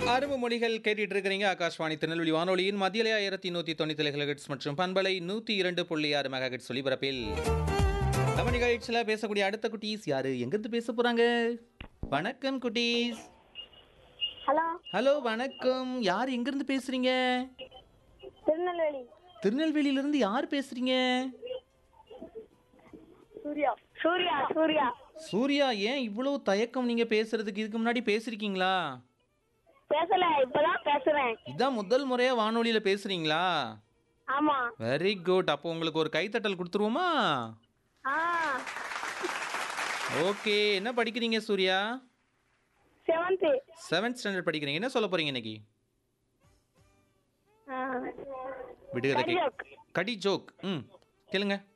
அரும்பு மொழிகள் கேட்டுட்டு இருக்கிறீங்க ஆகாஷ்வாணி திருநெல்வேலி வானொலியின் மத்தியலை ஆயிரத்தி நூற்றி தொண்ணூற்றி கிலோஹெட்ஸ் மற்றும் பண்பலை நூற்றி இரண்டு புள்ளி ஆறு மெகாஹெட்ஸ் ஒலிபரப்பில் நம்ம நிகழ்ச்சியில் பேசக்கூடிய அடுத்த குட்டீஸ் யாரு எங்கிருந்து பேச போறாங்க வணக்கம் குட்டீஸ் ஹலோ ஹலோ வணக்கம் யார் எங்கிருந்து பேசுறீங்க திருநெல்வேலி திருநெல்வேலியிலிருந்து யார் பேசுறீங்க சூர்யா சூர்யா சூர்யா சூர்யா ஏன் இவ்வளோ தயக்கம் நீங்க பேசுறதுக்கு இதுக்கு முன்னாடி பேசிருக்கீங்களா பேசல இப்பதான் பேசுறேன் இதான் முதல் முறையா வானொலியில பேசுறீங்களா ஆமா வெரி குட் அப்போ உங்களுக்கு ஒரு கைத்தட்டல் கொடுத்துருவோமா ஆ ஓகே என்ன படிக்கிறீங்க சூர்யா செவன்த்து செவன்த் ஸ்டாண்டர்ட் படிக்கிறீங்க என்ன சொல்ல போறீங்க இன்னைக்கு விடுகதை கடி கே- joke. கடி ஜோக் ம் கேளுங்க